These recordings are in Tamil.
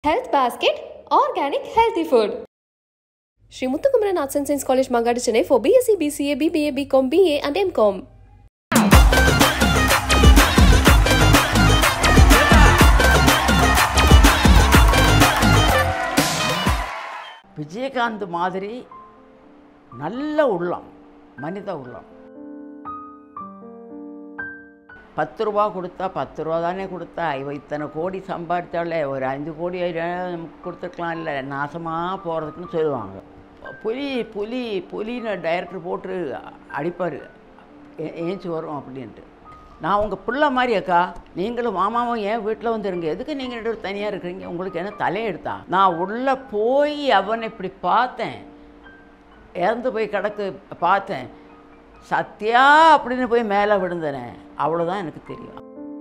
Health Basket Organic Healthy Food. Sri Muthukumaran Arts and Science College, Mangadi, Chennai for BSc, BCA, BBA, BCom, BA, and MCom. Vijayakanth மாதிரி நல்ல உள்ளம் மனித உள்ளம் பத்து ரூபா கொடுத்தா பத்து ரூபா தானே கொடுத்தா இவ இத்தனை கோடி சம்பாதிச்சாலே ஒரு அஞ்சு கோடி ஐயாயிரம் நமக்கு கொடுத்துருக்கலாம் இல்லை நாசமாக போகிறதுக்குன்னு சொல்லுவாங்க புலி புலி புலின்னு டைரக்டர் போட்டு அடிப்பார் ஏஞ்சி வரும் அப்படின்ட்டு நான் உங்கள் பிள்ளை மாதிரி அக்கா நீங்களும் மாமாவும் ஏன் வீட்டில் வந்துருங்க எதுக்கு நீங்கள் ரெண்டு பேரும் தனியாக இருக்கிறீங்க உங்களுக்கு என்ன தலையெடுத்தா நான் உள்ளே போய் அவனை இப்படி பார்த்தேன் இறந்து போய் கிடக்கு பார்த்தேன் சத்யா அப்படின்னு போய் மேலே விழுந்தனே அவ்வளோதான் எனக்கு தெரியும்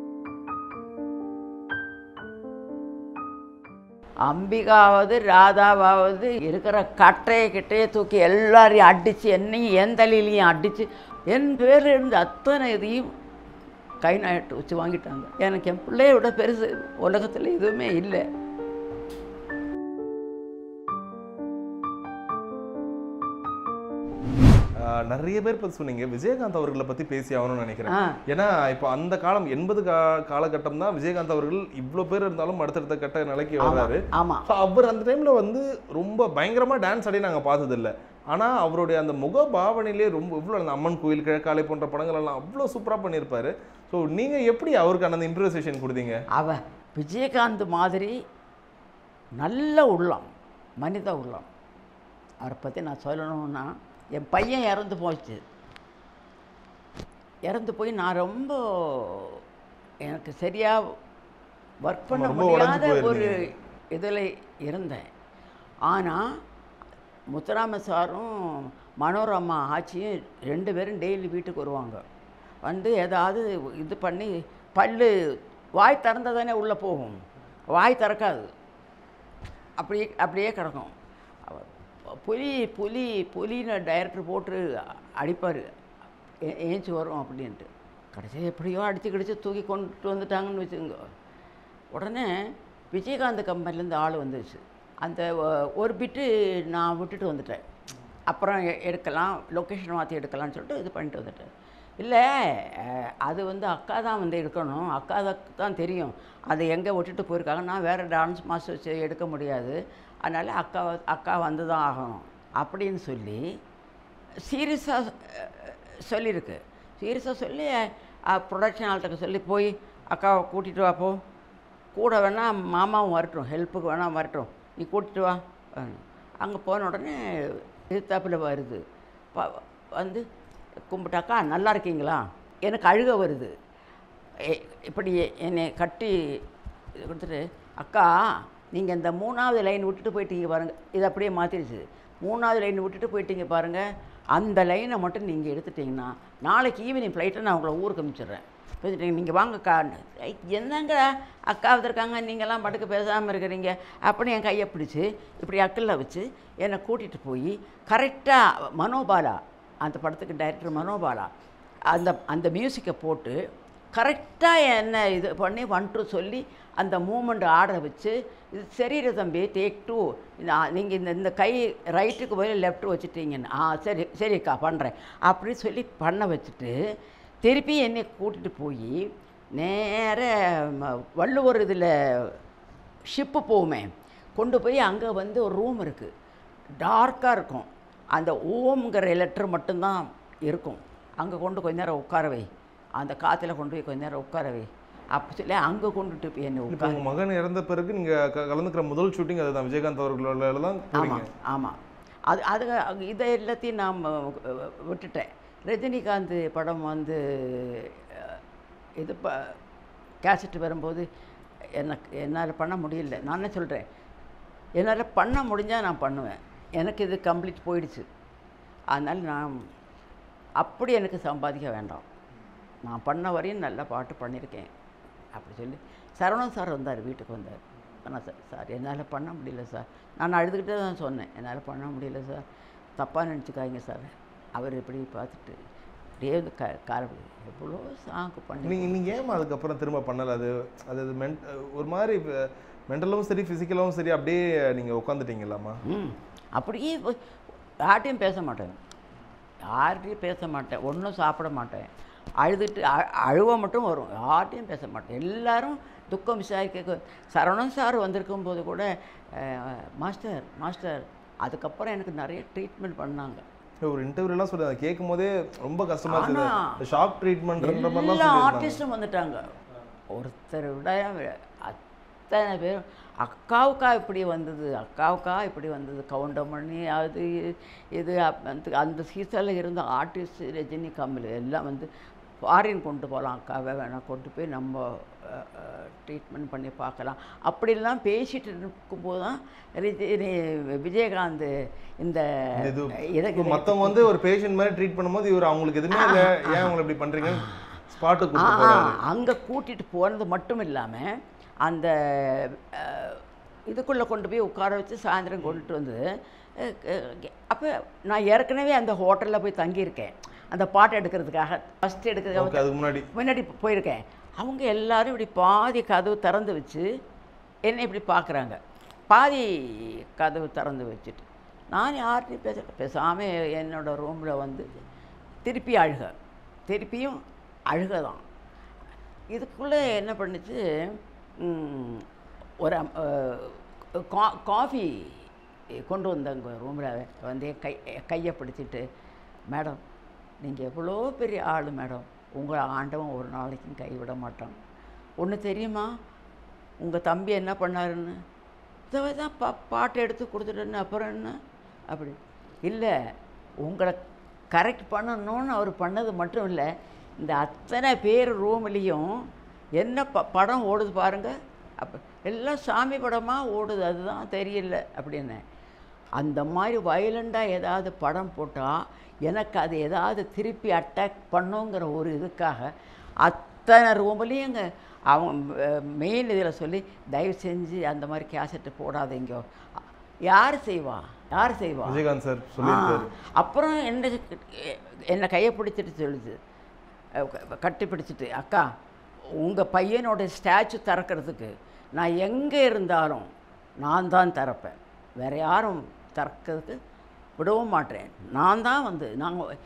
அம்பிகாவது ராதாவாவது இருக்கிற கட்டையை கிட்டையை தூக்கி எல்லாரையும் அடித்து என்னையும் என் தலையிலையும் அடித்து என் பேர் இருந்து அத்தனை இதையும் கை நாட்டு வச்சு வாங்கிட்டாங்க எனக்கு என் பிள்ளைய விட பெருசு உலகத்தில் எதுவுமே இல்லை ஆஹ் நிறைய பேர் பத்தி சொன்னீங்க விஜயகாந்த் அவர்களை பத்தி பேசி ஆகணும்னு நினைக்கிறேன் ஆ ஏன்னா இப்போ அந்த காலம் எண்பது கா காலகட்டம் தான் விஜயகாந்த் அவர்கள் இவ்வளோ பேர் இருந்தாலும் அடுத்தடுத்த கட்ட நிலைக்கு வர்றாரு ஆமாம் So, அவர் அந்த டைம்ல வந்து ரொம்ப பயங்கரமா டான்ஸ் ஆடி நாங்க பார்த்தது இல்ல ஆனா அவருடைய அந்த முக பாவனையிலே ரொம்ப இவ்வளோ அந்த அம்மன் கோயில் கிழக்காலை போன்ற படங்கள் எல்லாம் அவ்வளோ சூப்பரா பண்ணியிருப்பாரு ஸோ நீங்க எப்படி அவருக்கான அந்த இம்ப்ரவைசேஷன் கொடுத்தீங்க அவ விஜயகாந்த் மாதிரி நல்ல உள்ளம் மனித உள்ளம் அவரை பற்றி நான் சொல்லணும்னா என் பையன் இறந்து போச்சு இறந்து போய் நான் ரொம்ப எனக்கு சரியாக ஒர்க் பண்ண ரொம்ப உடைஞ்சு முடியாத ஒரு போயிருந்தீங்க. இதில் இருந்தேன் ஆனால் முத்துராம சாரும் மனோரமா ஆச்சியும் ரெண்டு பேரும் டெய்லி வீட்டுக்கு வருவாங்க வந்து ஏதாவது இது பண்ணி பல்லு வாய் திறந்தா தானே உள்ளே போகும் வாய் திறக்காது அப்படியே அப்படியே கிடக்கும் அவ- புலி புலி புலின்னு டைரக்டர் போட்டு அடிப்பார் ஏஞ்சி வரும் அப்படின்ட்டு கடைசி எப்படியோ அடித்து கிடிச்சு தூக்கி கொண்டுட்டு வந்துட்டாங்கன்னு வச்சுக்கோங்க உடனே விஜயகாந்த் கம்பெனிலேருந்து ஆள் வந்துருச்சு அந்த ஒ- ஒரு பிட்டு நான் விட்டுட்டு வந்துட்டேன் அப்புறம் எ- எடுக்கலாம் லொக்கேஷன் மாற்றி எடுக்கலாம்னு சொல்லிட்டு இது பண்ணிட்டு வந்துட்டேன் இல்லை அஹ், அது வந்து அக்கா தான் வந்து எடுக்கணும் அக்கா தான் தெரியும் அதை எங்கே விட்டுட்டு போயிருக்காங்க நான் வேறு டான்ஸ் மாஸ்டர் வச்சு எடுக்க முடியாது அதனால் அக்கா அக்கா வந்து தான் ஆகணும் அப்படின்னு சொல்லி சீரியஸாக சொல்லியிருக்கு சீரியஸாக சொல்லி ப்ரொடக்ஷன் ஆள்கிட்ட சொல்லி போய் அக்காவை கூட்டிகிட்டு வா போ கூட வேணால் மாமாவும் வரட்டும் ஹெல்ப்புக்கு வேணால் வரட்டும் நீ கூட்டிட்டு வா அங்கே போன உடனே எதிர்த்தாப்பில் வருது ப- வந்து கும்பிட்டாக்கா நல்லா இருக்கீங்களா எனக்கு அழுக வருது எ- இப்படி என்னை கட்டி இது கொடுத்துட்டு அக்கா நீங்கள் இந்த மூணாவது லைன் விட்டுட்டு போயிட்டீங்க பாருங்கள் இது அப்படியே மாற்றிடுச்சு மூணாவது லைன் விட்டுட்டு போயிட்டீங்க பாருங்கள் அந்த லைனை மட்டும் நீங்கள் எடுத்துட்டிங்கன்னா நாளைக்கு ஈவினிங் ஃப்ளைட்டை நான் உங்களை ஊருக்கு அனுப்பிச்சிடுறேன் பேசிட்டீங்க நீங்கள் வாங்கக்கா ஐ, என்னங்க அக்கா வந்திருக்காங்க நீங்கள்லாம் படுக்க பேசாமல் இருக்கிறீங்க அப்படின்னு என் கையை பிடிச்சி இப்படி அக்கல்ல வச்சு என்னை கூட்டிகிட்டு போய் கரெக்டாக மனோபாலா அந்த படத்துக்கு டைரக்டர் மனோபாலா அந்த அந்த மியூசிக்கை போட்டு கரெக்டாக என்ன இது பண்ணி ஒன் டூ சொல்லி அந்த மூமெண்ட் ஆட வச்சு இது சரியில்லை தம்பி டேக் டூ நீங்கள் இந்த இந்த கை ரைட்டுக்கு போய் லெஃப்ட் வச்சுட்டீங்கன்னு ஆ சரி சரிக்கா பண்ணுறேன் அப்படி சொல்லி பண்ண வச்சுட்டு திருப்பி என்னை கூட்டிகிட்டு போய் நேர ம- வள்ளுவர் இதில் ஷிப்பு போகுமே கொண்டு போய் அங்கே வந்து ஒரு ரூம் இருக்குது டார்க்காக இருக்கும் அந்த ஓம்ங்கிற லெட்டர் மட்டும்தான் இருக்கும் அங்கே கொண்டு கொஞ்ச நேரம் உட்கார வை அந்த காற்றுல கொண்டு போய் கொஞ்ச நேரம் உட்கார வை அப்படி சொல்லி அங்கே கொண்டுட்டு போய் என்னை இப்போ உட்கார உங்க மகன் இறந்த பிறகு நீங்க க- கலந்துக்கிற முதல் ஷூட்டிங் அதுதான் விஜயகாந்த் அவர்களோட தான் போறீங்க ஆமாம் ஆமாம் அது அது அது- இதை எல்லாத்தையும் நான் அஹ், விட்டுட்டேன் ரஜினிகாந்த் படம் வந்து அஹ், இது ப கேசட் வரும்போது எனக்கு என்னால் பண்ண முடியல நானே சொல்கிறேன் என்னால் பண்ண முடிஞ்சால் நான் பண்ணுவேன் எனக்கு இது கம்ப்ளீட் போயிடுச்சு அதனால் நான் அப்படி எனக்கு சம்பாதிக்க வேண்டாம் நான் பண்ண வரையும் நல்ல பாட்டு பண்ணியிருக்கேன் அப்படி சொல்லி சரவணன் சார் வந்தார் வீட்டுக்கு வந்தார் ஆனால் சார் சார் என்னால் பண்ண முடியல சார் நான் அழுதுகிட்டே தான் சொன்னேன் என்னால் பண்ண முடியல சார் தப்பாக நினச்சிக்காதீங்க சார் அவர் இப்படி பார்த்துட்டு அப்படியே வந்து க கால எவ்வளோ சாங்கு பண்ணி நீங்க நீங்க ஏமா அதுக்கப்புறம் திரும்ப பண்ணல அது அது மென்ட் ஒரு மாதிரி மென்டலும் சரி ஃபிசிக்கலாவும் சரி அப்படியே நீங்கள் உட்காந்துட்டீங்களாம்மா ம் அப்படியே போய் யார்ட்டையும் பேச மாட்டேன் யார்கிட்டையும் பேச மாட்டேன் ஒன்றும் சாப்பிட மாட்டேன் அழுதுட்டு அ- அழுவ மட்டும் வரும் யார்ட்டையும் பேச மாட்டேன் எல்லாரும் துக்கம் விசாரிக்க சரவணன் சார் வந்திருக்கும் போது கூட அஹ், மாஸ்டர் மாஸ்டர் அதுக்கப்புறம் எனக்கு நிறைய ட்ரீட்மெண்ட் பண்ணாங்க ஒரு இன்டர்வியூலாம் சொல்லி அதை கேட்கும் போதே ரொம்ப கஷ்டமா ஆனா, இருந்தது ஷாக் ட்ரீட்மெண்ட்ன்ற மாதிரிலாம் எல்லா சொல்லியிருந்தாங்க ஆர்டிஸ்டும் வந்துட்டாங்க ஒருத்தர் விட அத்தனை பேரும் அக்காவுக்கா இப்படி வந்தது அக்காவுக்கா இப்படி வந்தது கவுண்டமணி அது இது அப்~ அந்த அந்த சீசனில் இருந்த ஆர்டிஸ்ட் ரஜினி கமல் எல்லாம் வந்து ஃபாரின் கொண்டு போகலாம் அக்காவை வேணால் கொண்டு போய் நம்ம ட்ரீட்மெண்ட் பண்ணி பார்க்கலாம் அப்படிலாம் பேசிட்டு இருக்கும்போது தான் ரஜினி விஜயகாந்த் இந்த இது இதை- இப்போ மத்தவங்க வந்து ஒரு பேஷண்ட் மாதிரி ட்ரீட் பண்ணும்போது இவர் அவங்களுக்கு எதுவுமே இல்லை ஏன் அவங்களை இப்படி பண்றீங்கன்னு ஸ்பாட்டுக்கு கூப்பிட்டு போறாரு அங்கே கூட்டிகிட்டு போனது மட்டும் இல்லாமல் அந்த இதுக்குள்ளே கொண்டு போய் உட்கார வச்சு சாயந்தரம் கொண்டுட்டு வந்து அப்போ நான் ஏற்கனவே அந்த ஹோட்டலில் போய் தங்கியிருக்கேன் அந்த பாட்டு எடுக்கிறதுக்காக ஃபஸ்ட் ஓகே எடுக்கிறதுக்காக அதுக்கு முன்னாடி முன்னாடி போயிருக்கேன் அவங்க எல்லாரும் இப்படி பாதி கதவு திறந்து வச்சு என்னை இப்படி பார்க்குறாங்க பாதி கதவு திறந்து வச்சுட்டு நான் யார்கிட்டையும் பேச பேசாமல் என்னோட ரூமில் வந்து திருப்பி அழுக திருப்பியும் அழுக தான் இதுக்குள்ளே என்ன பண்ணுச்சு ம், ஒரு அம்- அஹ், கா- காஃபி கொண்டு வந்தாங்க ரூமில் வந்து என் கை என் கையை பிடிச்சிட்டு மேடம் நீங்கள் எவ்வளோ பெரிய ஆள் மேடம் உங்களை ஆண்டவன் ஒரு நாளைக்கும் கைவிட மாட்டான் ஒன்று தெரியுமா உங்கள் தம்பி என்ன பண்ணாருன்னு இதை தான் பா பாட்டு எடுத்து கொடுத்துட்டேன்னு அப்புறம் என்ன அப்படி இல்லை உங்களை கரெக்ட் பண்ணணும்னு அவர் பண்ணது மட்டும் இல்லை இந்த அத்தனை பேர் ரூம்லேயும் என்ன ப படம் ஓடுது பாருங்க அப்போ எல்லாம் சாமி படமாக ஓடுது அதுதான் தெரியல அப்படின்னு அந்த மாதிரி வயலண்டாக ஏதாவது படம் போட்டால் எனக்கு அது ஏதாவது திருப்பி அட்டாக் பண்ணுங்கிற ஒரு இதுக்காக அத்தனை ரூம்லேயுங்க அவங்க மெயின் இதில் சொல்லி தயவு செஞ்சு அந்த மாதிரி கேசட்டு போடாதீங்க யார் செய்வா யார் செய்வா விஜயகாந்த் சார் சொல்லியிருக்காரு ஆ, அப்புறம் என்ன என்னை கையை பிடிச்சிட்டு சொல்லுது அஹ் க- கட்டி பிடிச்சிட்டு அக்கா உங்கள் பையனோட ஸ்டாச்சு திறக்கிறதுக்கு நான் எங்கே இருந்தாலும் நான் தான் திறப்பேன் வேறு யாரும் திறக்கிறதுக்கு விடவும் மாட்டேன் நான் தான் வந்து நாங்கள்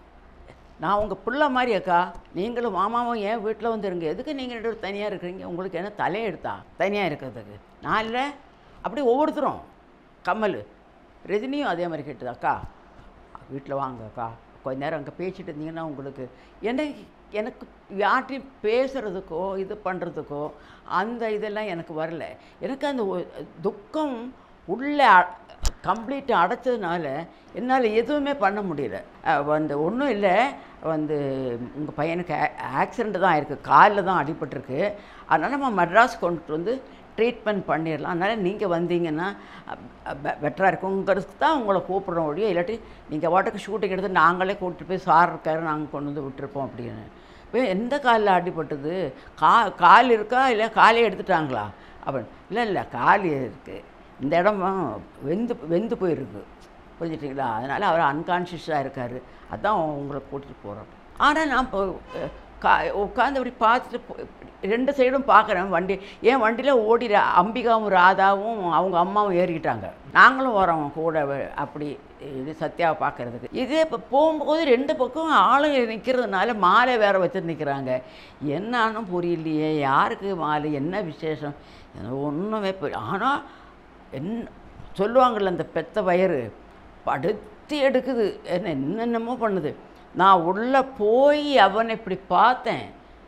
நான் உங்கள் பிள்ளை மாதிரி அக்கா நீங்களும் மாமாவும் ஏன் வீட்டில் வந்து இருங்க எதுக்கு நீங்கள் ரெண்டு பேரும் தனியாக இருக்கிறீங்க உங்களுக்கு என்ன தலையெடுத்தா தனியாக இருக்கிறதுக்கு நான் இல்லை அப்படி ஒவ்வொருத்தரும் கமல் ரஜினியும் அதே மாதிரி கேட்டது அக்கா வீட்டில் வாங்க அக்கா கொஞ்ச நேரம் அங்கே பேசிட்டு இருந்தீங்கன்னா உங்களுக்கு எனக்கு எனக்கு யார்ட்டையும் பேசுகிறதுக்கோ இது பண்ணுறதுக்கோ அந்த இதெல்லாம் எனக்கு வரல எனக்கு அந்த ஒ- துக்கம் உள்ளே கம்ப்ளீட்டாக அடைச்சதுனால என்னால் எதுவுமே பண்ண முடியல அஹ் வந்து ஒன்றும் இல்லை வந்து உங்கள் பையனுக்கு ஆக்சிடெண்ட் தான் இருக்குது காலில் தான் அடிபட்டிருக்கு அதனால் நம்ம மெட்ராஸ் கொண்டுட்டு வந்து ட்ரீட்மெண்ட் பண்ணிடலாம் அதனால் நீங்கள் வந்தீங்கன்னா பெட்டராக இருக்கும் உங்களுக்கு தான் உங்களை கூப்பிட்றோம் ஒழிய இல்லாட்டி நீங்கள் வாட்டுக்கு ஷூட்டிங் எடுத்து நாங்களே கூப்பிட்டு போய் சார் இருக்காரு நாங்கள் கொண்டு வந்து விட்டுருப்போம் அப்படின்னு இப்போ எந்த காலில் அடிபட்டது கா கால் இருக்கா இல்லை காலே எடுத்துட்டாங்களா அப்படின்னு இல்லை இல்லை கால் இருக்குது இந்த இடம் வெந்து வெந்து போயிருக்கு புரிஞ்சுட்டிங்களா அதனால் அவர் அன்கான்ஷியஸாக இருக்கார் அதான் உங்களை கூட்டிகிட்டு போகிறோம் ஆனால் நான் இப்போ அஹ், கா உட்காந்து அப்படி பார்த்துட்டு போ- ரெண்டு சைடும் பார்க்குறேன் வண்டி என் வண்டியில் ஓடிற அம்பிகாவும் ராதாவும் அவங்க அம்மாவும் ஏறிக்கிட்டாங்க நாங்களும் வரோம் கூட வ- அப்படி இது சத்யாவை பார்க்கறதுக்கு இதே இப்போ போகும்போது ரெண்டு பக்கம் ஆளுங்க நிற்கிறதுனால மாலை வேற வச்சு நிற்கிறாங்க என்னான்னு புரியலையே யாருக்கு மாலை என்ன விசேஷம் ஒன்றுமே புரிய ஆனால் என்ன சொல்லுவாங்கள்ல அந்த பெத்த வயிறு படுத்தி எடுக்குது என்ன என்னென்னமோ பண்ணுது நான் உள்ளே போய் அவனை இப்படி பார்த்தேன்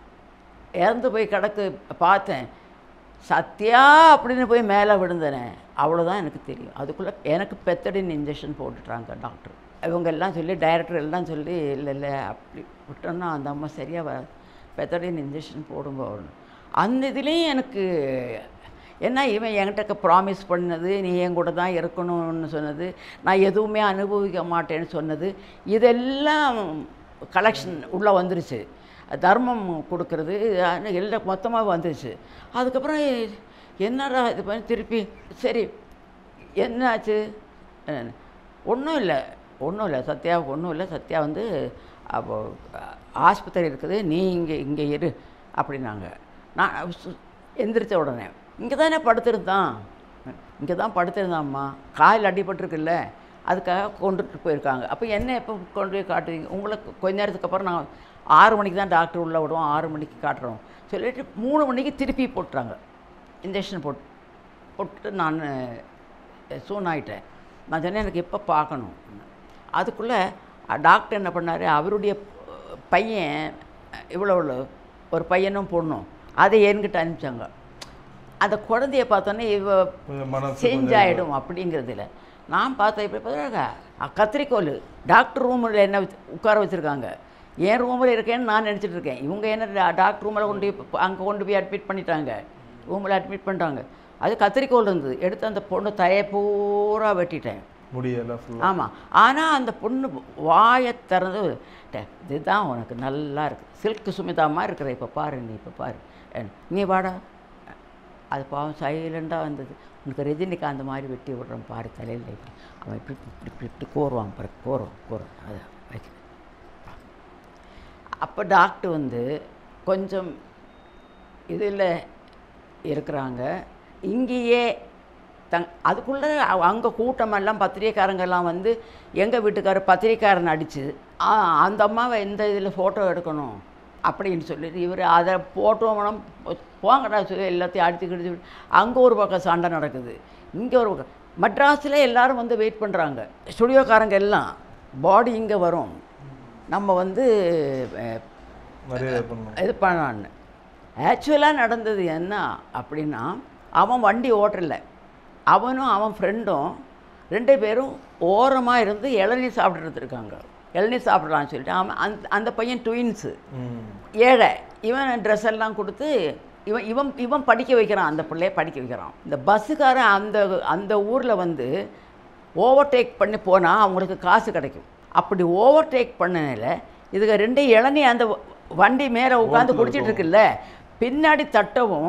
இறந்து போய் கிடக்கு பார்த்தேன் சத்யா அப்படின்னு போய் மேலே விழுந்தனே அவ்வளோதான் எனக்கு தெரியும் அதுக்குள்ளே எனக்கு பெத்தடின் இன்ஜெக்ஷன் போட்டுட்டாங்க டாக்டர் இவங்க எல்லாம் சொல்லி டைரக்டர் எல்லாம் சொல்லி இல்லை இல்லை அப்படி விட்டோன்னா அந்த அம்மா சரியாக வராது பெத்தடின் இன்ஜெக்ஷன் போடுங்க அந்த இதுலேயும் எனக்கு ஏன்னா இவன் என்கிட்ட ப்ராமிஸ் பண்ணது நீ என் கூட தான் இருக்கணும்னு சொன்னது நான் எதுவுமே அனுபவிக்க மாட்டேன்னு சொன்னது இதெல்லாம் கலெக்ஷன் உள்ளே வந்துருச்சு தர்மம் கொடுக்கறது அது எல்லாம் மொத்தமாக வந்துருச்சு அதுக்கப்புறம் என்னடா இது பண்ணி திருப்பி சரி என்னாச்சு ஒன்றும் இல்லை ஒன்றும் இல்லை சத்யாவுக்கு ஒன்றும் இல்லை சத்யா வந்து அப்போ ஆஸ்பத்திரி இருக்குது நீ இங்கே இங்கே இரு அப்படின்னாங்க நான் சு- எந்திரிச்ச உடனே இங்கே தானே படுத்திருந்தான் இங்கே தான் படுத்திருந்தாம்மா காயில் அடிபட்டிருக்குல்ல அதுக்காக கொண்டுட்டு போயிருக்காங்க அப்போ என்ன எப்போ கொண்டு போய் காட்டுவீங்க உங்களுக்கு கொஞ்ச நேரத்துக்கு அப்புறம் நான் ஆறு மணிக்கு தான் டாக்டர் உள்ளே விடுவோம் ஆறு மணிக்கு காட்டுறோம் சொல்லிட்டு மூணு மணிக்கு திருப்பி போட்டுறாங்க இன்ஜெக்ஷன் போட்டு போட்டு நான் சூன் ஆயிட்டேன் நான் சொன்னேன் எனக்கு எப்போ பார்க்கணும் அதுக்குள்ளே டாக்டர் என்ன பண்ணார் அவருடைய பையன் இவ்வளோ இவ்வளோ ஒரு பையனும் பொண்ணும் அதை என்கிட்ட அனுப்பிச்சாங்க அந்த குழந்தைய பார்த்தோன்னே இவ கொஞ்சம் மனசு சேஞ்ச் ஆகிடும் அப்படிங்கிறதுல நான் பார்த்தேன் இப்போ பார்த்தா கத்திரிக்கோல் டாக்டர் ரூமில் என்ன வச்சு உட்கார வச்சுருக்காங்க என் ரூமில் இருக்கேன்னு நான் நினச்சிட்டு இருக்கேன் இவங்க என்ன டா- டாக்டர் ரூமில் கொண்டு போய் அங்கே கொண்டு போய் அட்மிட் பண்ணிட்டாங்க ரூமில் அட்மிட் பண்ணிட்டாங்க அது கத்திரிக்கோல் இருந்தது எடுத்து அந்த பொண்ணு தலையை பூரா வெட்டிட்டேன் முடியல ஃபுல்லாக ஆமாம் ஆனால் அந்த பொண்ணு வாயை திறந்து "டே, இதுதான் உனக்கு நல்லா இருக்கு சில்க் சுமிதாமா இருக்கிற இப்போ பாரு நீ இப்போ பாரு அஹ், நீ வாடா அது பாவம் சைலண்டாக வந்தது உனக்கு ரஜினிகாந்த் மாதிரி வெட்டி விடுறேன் பாரு தலையில் இப்படி. அவன் இப்படி இப்படி இப்படி இப்படி கோருவான் பாரு கோரும் கோரும் அதை வைக்க அப்போ டாக்டர் வந்து கொஞ்சம் இதில் இருக்கிறாங்க இங்கேயே தங் அதுக்குள்ளே அங்கே கூட்டமெல்லாம் பத்திரிக்கைக்காரங்கெல்லாம் வந்து எங்கள் வீட்டுக்காரர் பத்திரிக்கைக்காரன் அடிச்சு "ஆ, அந்த அம்மாவை எந்த இதில் ஃபோட்டோ எடுக்கணும் அப்படின்னு சொல்லிட்டு இவர் அதை போட்டோம்னா போங்கடா சொல்லி எல்லாத்தையும் அடித்து கிடிச்சு அங்கே ஒரு பக்கம் சண்டை நடக்குது இங்கே ஒரு பக்கம் மெட்ராஸில் எல்லாரும் வந்து வெயிட் பண்ணுறாங்க ஸ்டுடியோக்காரங்க எல்லாம் பாடி இங்கே வரும் நம்ம வந்து அஹ், மரியாதை பண்ணணும் இது பண்ணான்னு ஆக்சுவலாக நடந்தது என்ன அப்படின்னா அவன் வண்டி ஓட்டல அவனும் அவன் ஃப்ரெண்டும் ரெண்டு பேரும் ஓரமாக இருந்து இளநீர் சாப்பிட்டுட்டு இருக்காங்க இளநீர் சாப்பிட்றான்னு சொல்லிட்டு அவன் அந்த அந்த பையன் ட்வின்ஸு ம் ஏழை இவன் ட்ரெஸ் எல்லாம் கொடுத்து இவன் இவன் இவன் படிக்க வைக்கிறான் அந்த பிள்ளைய படிக்க வைக்கிறான் இந்த பஸ்ஸுக்காரன் அந்த அந்த ஊரில் வந்து ஓவர்டேக் பண்ணி போனால் அவங்களுக்கு காசு கிடைக்கும் அப்படி ஓவர்டேக் பண்ணதில் இதுக்கு ரெண்டு இளநீ அந்த வ- வண்டி மேலே உட்காந்து ஓரத்துல குடிச்சிட்டு இருக்குல்ல பின்னாடி தட்டவும்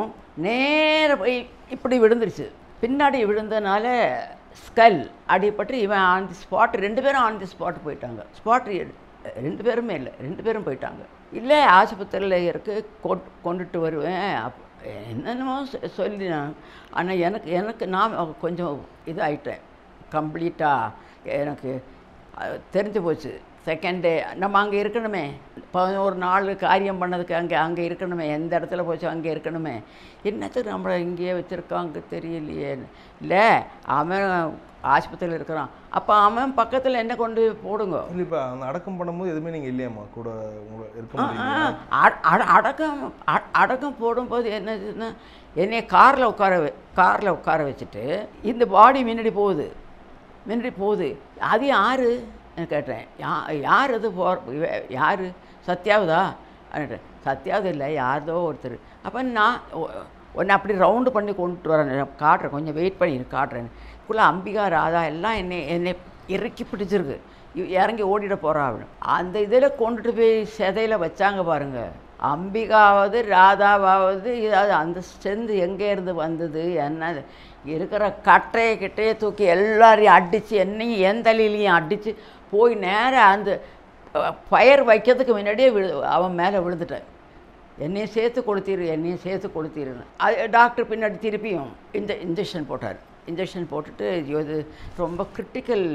நேர போய் இப்படி விழுந்துருச்சு பின்னாடி விழுந்தனால ஸ்கல் அடிபட்டு இவன் ஆன் தி ஸ்பாட் ரெண்டு பேரும் ஆன் தி ஸ்பாட் போயிட்டாங்க ஸ்பாட் ரெண்டு பேருமே இல்லை ரெண்டு பேரும் போயிட்டாங்க இல்லை ஆஸ்பத்திரியில் இருக்கு கொட் கொண்டுட்டு வருவேன் அப் என்னென்னமோ சொ- சொல்லி நான் ஆனால் எனக்கு எனக்கு நான் கொஞ்சம் இதாயிட்டேன் கம்ப்ளீட்டாக எனக்கு அஹ், தெரிஞ்சு போச்சு செகண்ட் டே நம்ம அங்கே இருக்கணுமே பதினோரு நாள் காரியம் பண்ணதுக்கு அங்கே அங்கே இருக்கணுமே எந்த இடத்துல போச்சு அங்கே இருக்கணுமே என்னத்துக்கு நம்மளை இங்கேயே வச்சுருக்காங்க தெரியலையே இல்லை அவன் ஆஸ்பத்திரியில் இருக்கிறான் அப்போ அவன் பக்கத்தில் என்ன கொண்டு போய் போடுங்க இல்லை இப்போ அந்த அடக்கம் பண்ணும்போது எதுவுமே நீங்கள் இல்லையாம்மா கூட உங்களை இருக்க ஆ, முடியல ஆ, அட- அட- அடக்கம் அ- அடக்கம் போடும்போது என்னதுன்னா என்னைய காரில் உட்கார காரில் உட்கார வச்சுட்டு இந்த பாடி முன்னாடி போகுது முன்னாடி போகுது அது யார் கேட்டேன் யா யார் அது போ யார் சத்யாவதா அப்படின்ட்டு, சத்யாவது இல்லை யாரதோ ஒருத்தர் அப்போ நான் ஒ- உன்னை அப்படி ரவுண்டு பண்ணி கொண்டுட்டு வரேன் நான் காட்டுறேன் கொஞ்சம் வெயிட் பண்ணி இரு, காட்டுறேன் இதுக்குள்ளே அம்பிகா ராதா எல்லாம் என்னை என்னை இறுக்கி பிடிச்சிருக்கு இ- இறங்கி ஓடிட போகிறா அப்படின்னு அந்த இதில் கொண்டுட்டு போய் செதையில் வச்சாங்க பாருங்க அம்பிகாவது ராதாவாவது இதாவது அந்த ஸ்ட்ரென்த் எங்கே இருந்து வந்தது என்ன இருக்கிற கட்டையை கிட்டையை தூக்கி எல்லாரையும் அடித்து என்னையும் என் தலையிலையும் அடித்து போய் நேராக அந்த ஃபயர் வைக்கிறதுக்கு முன்னாடியே விழு அவன் மேலே விழுந்துட்டேன் என்னையும் சேர்த்து கொளுத்திரு என்னையும் சேர்த்து கொளுத்திருன்னு அது டாக்டர் பின்னாடி திருப்பியும் இந்த இன்ஜெக்ஷன் போட்டார் இன்ஜெக்ஷன் போட்டுட்டு ஐயோ, இது ரொம்ப கிரிட்டிக்கல்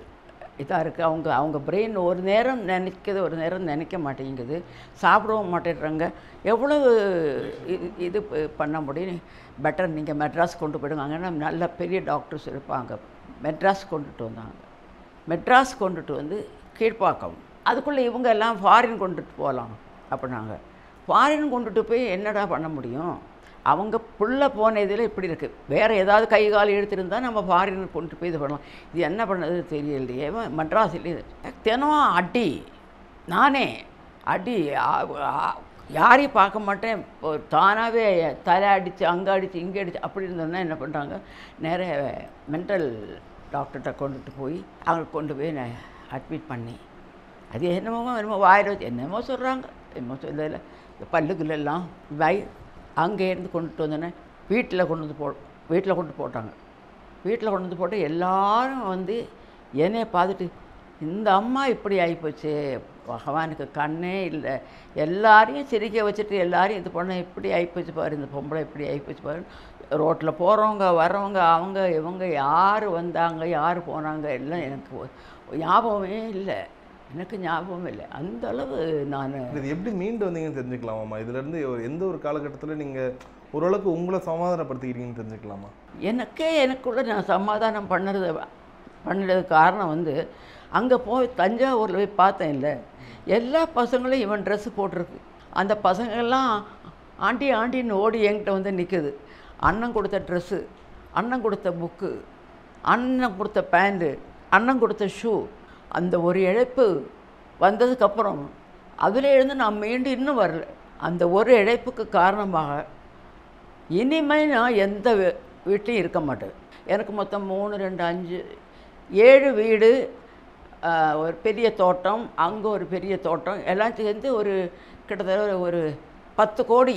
இதாக இருக்குது அவங்க அவங்க பிரெயின் ஒரு நேரம் நினைக்கிறது ஒரு நேரம் நினைக்க மாட்டேங்குது சாப்பிடவும் மாட்டேன்றாங்க எவ்வளவு இது இது ப- பண்ண முடியும் பெட்டர் நீங்கள் மெட்ராஸ் கொண்டு போயிடுங்க அங்கே நல்ல பெரிய டாக்டர்ஸ் இருப்பாங்க மெட்ராஸ் கொண்டுட்டு வந்தாங்க மெட்ராஸ் கொண்டுட்டு வந்து கீழ்ப்பாக்கம் அதுக்குள்ளே இவங்க எல்லாம் ஃபாரின் கொண்டுட்டு போகலாம் அப்படின்னாங்க ஃபாரின் கொண்டுட்டு போய் என்னடா பண்ண முடியும் அவங்க புள்ள போன இதில் இப்படி இருக்குது வேறு ஏதாவது கை கால் இழுத்துருந்தா நம்ம ஃபாரின் கொண்டு போய் இது பண்ணலாம் இது என்ன பண்ணது தெரியலையே மெட்ராஸில் தினம் அடி நானே அடி ஆ- ஆ- யாரையும் பார்க்க மாட்டேன் இப்போ தானாகவே தலை அடித்து அங்கே அடித்து இங்கே அடித்து அப்படி இருந்தோன்னா என்ன பண்ணுறாங்க நிறைய மென்டல் டாக்டர்கிட்ட கொண்டுட்டு போய் அவங்க கொண்டு போய் நான் அட்மிட் பண்ணி அது என்னமோ என்னமோ வாயில் வச்சு என்னமோ சொல்கிறாங்க என்னமோ சொல்லல இந்த பல்லுக்குள்ளெல்லாம் வய அங்கேருந்து கொண்டுட்டு வந்தோன்னே வீட்டில் கொண்டு வந்து போ வீட்டில் கொண்டு போட்டாங்க வீட்டில் கொண்டு வந்து போட்டு எல்லாரும் வந்து என்னைய பார்த்துட்டு இந்த அம்மா இப்படி ஆகிப்போச்சு பகவானுக்கு கண்ணே இல்லை எல்லாரையும் சிரிக்க வச்சுட்டு எல்லாரையும் இது பண்ண இப்படி ஆயிப்போச்சு பாரு இந்த பொம்பளை இப்படி ஆயிப்போச்சு பாரு ரோட்டில் போகிறவங்க வர்றவங்க அவங்க இவங்க யார் வந்தாங்க யார் போனாங்க எல்லாம் எனக்கு ஒ- ஞாபகமே இல்லை எனக்கு ஞாபகம் இல்லை அந்த அளவு நான் இது எப்படி மீண்டு வந்தீங்கன்னு தெரிஞ்சுக்கலாமாம்மா இதுல இருந்து ஒரு எந்த ஒரு காலகட்டத்தில் நீங்க ஓரளவுக்கு உங்களை சமாதானப்படுத்திக்கிறீங்கன்னு தெரிஞ்சுக்கலாமா எனக்கே எனக்குள்ள நான் சமாதானம் பண்ணுறது பண்ணுறதுக்கு காரணம் வந்து அங்கே போய் தஞ்சாவூரில் போய் பார்த்தேன் இல்லை எல்லா பசங்களும் இவன் ட்ரெஸ்ஸு போட்டிருக்கு அந்த பசங்கள்லாம் ஆண்டி ஆண்டின்னு ஓடி என்கிட்ட வந்து நிற்குது அண்ணன் கொடுத்த ட்ரெஸ்ஸு அண்ணன் கொடுத்த புக்கு அண்ணன் கொடுத்த பேண்ட்டு அண்ணன் கொடுத்த ஷூ அந்த ஒரு இழப்பு வந்ததுக்கப்புறம் அதில் இருந்து நான் மீண்டும் இன்னும் வரல அந்த ஒரு இழப்புக்கு காரணமாக இனிமேல் நான் எந்த வீ- வீட்லையும் இருக்க மாட்டேன் எனக்கு மொத்தம் மூணு ரெண்டு அஞ்சு ஏழு வீடு ஆ, ஒரு பெரிய தோட்டம் அங்கே ஒரு பெரிய தோட்டம் எல்லாம் சேர்ந்து ஒரு கிட்டத்தட்ட ஒரு- ஒரு பத்து கோடி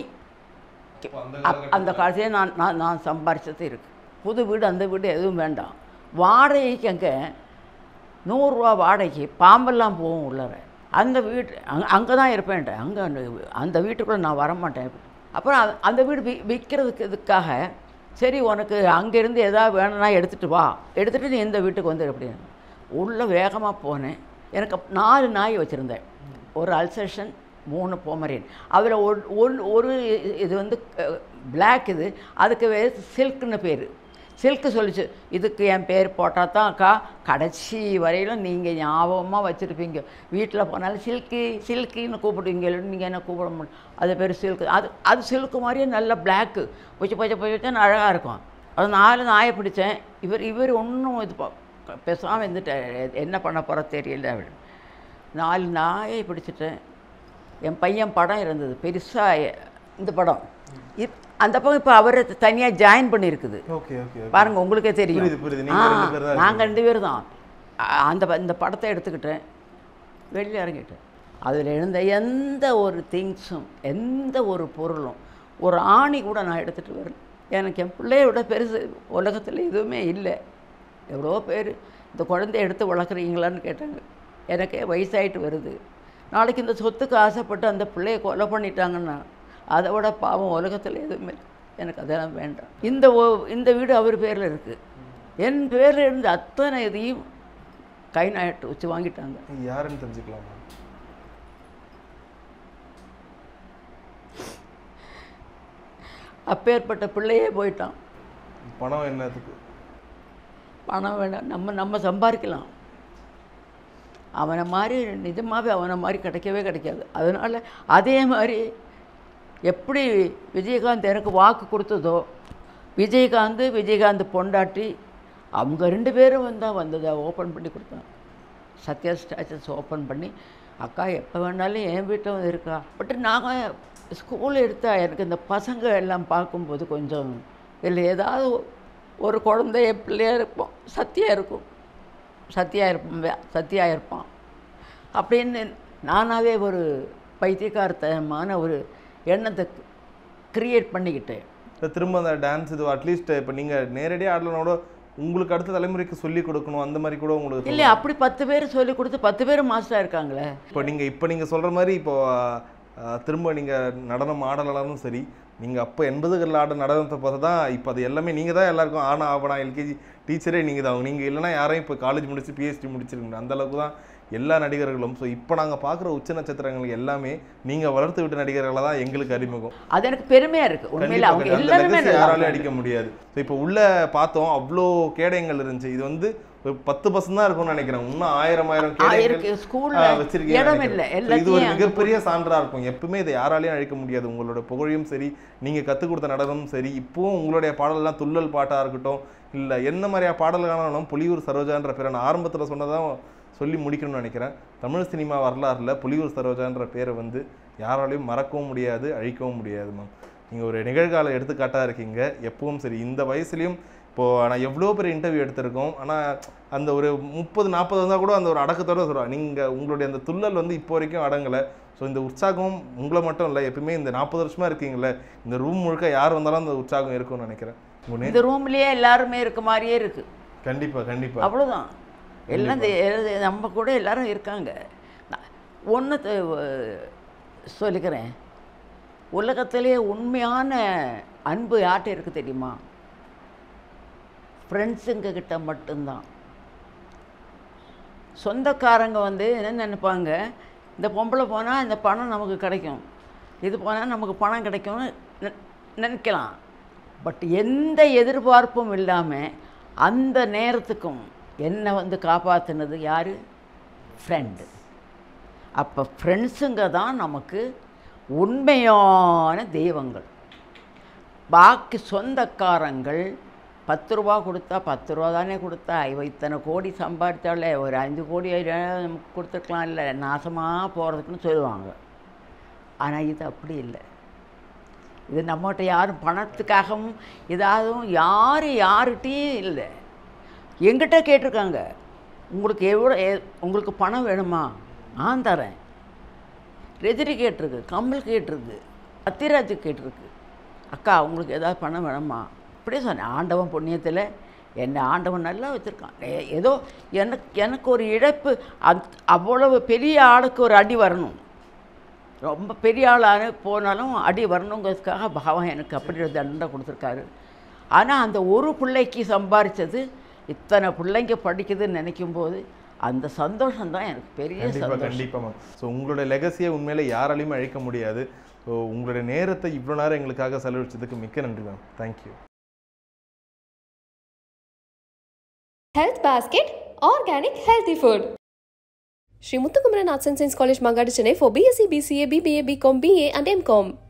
அப்- அந்த காலத்திலே நான் நான் நான் சம்பாரிச்சது இருக்குது புது வீடு அந்த வீடு எதுவும் வேண்டாம் வாடகைக்கு அங்கே நூறுரூவா வாடகைக்கு பாம்பெல்லாம் போகும் உள்ளார அந்த வீட்டு அங்கே அங்கே தான் இருப்பேன்ட்ட அங்கே அந்த வீட்டுக்குள்ளே நான் வரமாட்டேன் அப்புறம் அந்த- அந்த வீடு வி விற்கிறதுக்கு இதுக்காக சரி உனக்கு அங்கேருந்து எதாவது வேணும்னா எடுத்துகிட்டு வா எடுத்துகிட்டு நீ இந்த வீட்டுக்கு வந்து அப்படின்னு உள்ளே வேகமாக போனேன் எனக்கு அப்ப நாலு நாய் வச்சுருந்தேன் ஒரு அல்சேஷன் மூணு போமரியன் அதில் ஒரு ஒன்- ஒரு இது வந்து பிளாக் இது அதுக்கு வே சில்க்குன்னு பேர் சில்க்கு சொல்லிச்சு இதுக்கு என் பேர் போட்டால் தான் அக்கா கடைசி வரையிலும் நீங்கள் ஞாபகமாக வச்சுருப்பீங்க வீட்டில் போனாலும் சில்கி சில்கின்னு கூப்பிடுவீங்க நீங்கள் என்ன கூப்பிட முடியும் அது பேர் சில்க்கு அது அது சில்க்கு மாதிரியே நல்ல பிளாக்கு பொச்சு பொச்சு பொச்சு அழகாக இருக்கும் அது நாலு நாயை பிடிச்சேன் இவர் இவர் ஒன்றும் இது பேசாமல் இருந்துட்டார் என்ன பண்ண போகிற தெரியல அப்படின்னு நாலு நாயை பிடிச்சிட்டேன் என் பையன் படம் இருந்தது பெருசாக இந்த படம் இப் அந்த பக்கம் இப்போ அவரை தனியாக ஜாயின் பண்ணியிருக்குது ஓகே ஓகே பாருங்க உங்களுக்கே தெரியும் புரியுது, புரியுது. நீங்க ரெண்டு பேர் தான் நாங்கள் ரெண்டு பேர் தான் அ- அந்த ப- இந்த படத்தை எடுத்துக்கிட்டேன் வெளியே இறங்கிட்டேன் அதில் இருந்த எந்த ஒரு திங்ஸும் எந்த ஒரு பொருளும் ஒரு ஆணி கூட நான் எடுத்துகிட்டு வரல எனக்கு என் பிள்ளைய விட பெருசு உலகத்தில் எதுவுமே இல்லை எவ்வளோ பேர் இந்த குழந்தைய எடுத்து வளர்க்குறீங்களான்னு கேட்டாங்க எனக்கே வயசாயிட்டு வருது நாளைக்கு இந்த சொத்துக்கு ஆசைப்பட்டு அந்த பிள்ளைய கொலை பண்ணிட்டாங்கன்னா அதை விட பாவம் உலகத்தில் எதுவுமே இல்லை. எனக்கு அதெல்லாம் வேண்டாம் இந்த ஓ- இந்த வீடு அவர் பேரில் இருக்குது என் பேரில் இருந்த அத்தனை இதையும் கை நாட்டு வச்சு வாங்கிட்டாங்க நீங்க யாருன்னு தெரிஞ்சுக்கலாமா அப்பேற்பட்ட பிள்ளையே போயிட்டான் பணம் என்னத்துக்கு பணம் வேண்டாம் நம்ம நம்ம சம்பாதிக்கலாம் அவனை மாதிரி நிஜமாகவே அவனை மாதிரி கிடைக்கவே கிடைக்காது அதனால் அதே மாதிரி எப்படி விஜயகாந்த் எனக்கு வாக்கு கொடுத்ததோ விஜயகாந்த் விஜயகாந்த் பொண்டாட்டி அவங்க ரெண்டு பேரும் வந்தால் வந்ததை ஓப்பன் பண்ணி கொடுத்தாங்க சத்யா ஸ்டாச்சஸ் ஓப்பன் பண்ணி அக்கா எப்போ வேணாலும் என் வீட்டில் வந்து இருக்கா பட் நாங்கள் ஸ்கூல் எடுத்தா எனக்கு இந்த பசங்க எல்லாம் பார்க்கும்போது கொஞ்சம் இதில் ஏதாவது ஒரு குழந்தை என் பிள்ளையா இருப்போம் சத்தியா இருக்கும் சத்தியா இருப்போம் வே- சத்தியா இருப்பான் அப்படின்னு நானாகவே ஒரு பைத்தியக்காரத்தனமான ஒரு எண்ணத்தை கிரியேட் பண்ணிக்கிட்டேன் இல்ல திரும்ப அந்த டான்ஸ் இது அட்லீஸ்ட் இப்போ நீங்க நேரடியாக ஆடலனா கூட உங்களுக்கு அடுத்த தலைமுறைக்கு சொல்லி கொடுக்கணும் அந்த மாதிரி கூட உங்களுக்கு இல்லை அப்படி பத்து பேர் சொல்லி கொடுத்து பத்து பேர் மாஸ்டராக இருக்காங்களே இப்போ நீங்க இப்போ நீங்க சொல்ற மாதிரி இப்போ அஹ், திரும்ப நீங்க நடனம் ஆடலாலும் சரி நீங்க அப்போ எண்பதுகளில் ஆட நடனத்தை பார்த்து தான் இப்போ அது எல்லாமே நீங்க தான் எல்லாருக்கும் ஆனா ஆவணா எல்கேஜி டீச்சரே நீங்க தான் நீங்க இல்லைன்னா யாரையும் இப்போ காலேஜ் முடிச்சு பிஹெச்டி முடிச்சிருக்கீங்க அந்த அளவுக்கு தான் எல்லா நடிகர்களும் ஸோ இப்போ நாங்க பார்க்குற உச்ச நட்சத்திரங்கள் எல்லாமே நீங்க வளர்த்து விட்ட நடிகர்களை தான் எங்களுக்கு அறிமுகம் அது எனக்கு பெருமையாக இருக்குது உண்மையில் கண்டிப்பா, அவங்க கண்டிப்பா. அந்த எல்லாருமே legacy நல்லா யாராலையும் இருக்காங்க. அடிக்க முடியாது ஸோ இப்போ உள்ள பார்த்தோம் அவ்வளோ கேடயங்கள் இருந்துச்சு இது வந்து ஒரு பத்து பர்சன்ட் தான் இருக்கும்னு நினைக்கிறேன் இன்னும் ஆயிரம் ஆயிரம் ஆ, கேடயங்கள் இருக்கு ஸ்கூல்ல ஆ, வச்சிருக்கீங்கன்னு இடம் நினைக்கிறேன். இல்லை So, இது ஒரு எல்லாத்தையும் மிகப்பெரிய சான்றா இருக்கும் எப்பவுமே இதை யாராலையும் அழிக்க முடியாது உங்களோட புகழையும் சரி நீங்க கத்துக் கொடுத்த நடனமும் சரி இப்பவும் உங்களுடைய பாடல்லாம் துள்ளல் பாட்டா இருக்கட்டும் இல்ல என்ன மாதிரியா பாடல்களானாலும் புலியூர் சரோஜான்ற பேரை நான் ஆரம்பத்துல சொன்னதான் சொல்லி முடிக்கணும்னு நினைக்கிறேன் தமிழ் சினிமா வரலாறுல புலியூர் சரோஜான்ற பேரை வந்து யாராலையும் மறக்கவும் முடியாது அழிக்கவும் முடியாது மேம் நீங்க ஒரு நிகழ்கால எடுத்துக்காட்டா இருக்கீங்க எப்பவும் சரி இந்த வயசுலயும் இப்போ நான் எவ்வளோ பெரிய இன்டர்வியூ எடுத்திருக்கோம் ஆனா அந்த ஒரு முப்பது நாற்பது வந்தால் கூட அந்த ஒரு அடக்கத்தோட சொல்கிறேன் நீங்கள் உங்களுடைய அந்த துள்ளல் வந்து இப்போ வரைக்கும் அடங்கலை ஸோ இந்த உற்சாகம் உங்களை மட்டும் இல்லை எப்பயுமே இந்த நாற்பது வருஷமா இருக்கீங்களே இந்த ரூம் முழுக்க யார் வந்தாலும் அந்த உற்சாகம் இருக்கும்னு நினைக்கிறேன் உங்க நே- இந்த ரூம்லயே எல்லாருமே இருக்க மாதிரியே இருக்கு கண்டிப்பா கண்டிப்பா அவ்வளவுதான் எல்லாம் இந்த எல்லாம் நம்ம கூட எல்லாரும் இருக்காங்க நான் ஒன்று சொல்லிக்கிறேன் உலகத்திலே உண்மையான அன்பு யார்கிட்ட இருக்குது தெரியுமா ஃப்ரெண்ட்ஸுங்க கிட்ட மட்டும்தான் சொந்தக்காரங்க வந்து என்ன நினைப்பாங்க இந்த பொம்பளை போனால் இந்த பணம் நமக்கு கிடைக்கும் இது போனால் நமக்கு பணம் கிடைக்கும்னு நெ- நினைக்கலாம் பட் எந்த எதிர்பார்ப்பும் இல்லாமல் அந்த நேரத்துக்கும் என்னை வந்து காப்பாற்றினது யார் ஃப்ரெண்டு அப்போ ஃப்ரெண்ட்ஸுங்க தான் நமக்கு உண்மையான தெய்வங்கள் பாக்கி சொந்தக்காரங்கள் பத்து ரூபா கொடுத்தா பத்து ரூபா தானே கொடுத்தா இவ இத்தனை கோடி சம்பாதிச்சாலே ஒரு அஞ்சு கோடி ஐயாயிரம் நமக்கு கொடுத்துருக்கலாம் இல்லை நாசமாக போகிறதுக்குன்னு சொல்லுவாங்க ஆனால் இது அப்படி இல்லை இது நம்மகிட்ட யாரும் பணத்துக்காகவும் ஏதாவதும் யார் யார்கிட்டையும் இல்லை எங்கிட்ட கேட்டிருக்காங்க உங்களுக்கு எவ்வளோ எ- உங்களுக்கு பணம் வேணுமா நான் தரேன் ரெஜினி கேட்டிருக்கு கமல் கேட்டிருக்கு அத்திராஜ் கேட்டிருக்கு அக்கா உங்களுக்கு ஏதாவது பணம் வேணுமா அப்படியே சொன்னேன் ஆண்டவன் புண்ணியத்தில் என்னை ஆண்டவன் நல்லா வச்சுருக்கான் ஏ- ஏதோ எனக்கு எனக்கு ஒரு இழப்பு அந் அவ்வளவு பெரிய ஆளுக்கு ஒரு அடி வரணும் ரொம்ப பெரிய ஆளான போனாலும் அடி வரணுங்கிறதுக்காக பகவான் எனக்கு அப்படி ஒரு தண்டனை கொடுத்துருக்காரு ஆனால் அந்த ஒரு பிள்ளைக்கு சம்பாரிச்சது இத்தனை பிள்ளைங்க படிக்குதுன்னு நினைக்கும் போது அந்த சந்தோஷம் தான் எனக்கு பெரிய கண்டிப்பா சந்தோஷம் கண்டிப்பா மேம் ஸோ உங்களுடைய லெகசியை உண்மையில யாராலையும் அழிக்க முடியாது ஸோ உங்களுடைய நேரத்தை இவ்வளோ நேரம் எங்களுக்காக செலவழிச்சதுக்கு மிக்க நன்றி ma'am thank you health basket organic healthy food Sri Muthukumaran arts and science college Mangadu Chennai for BSc BCA BBA BCom BA and M Com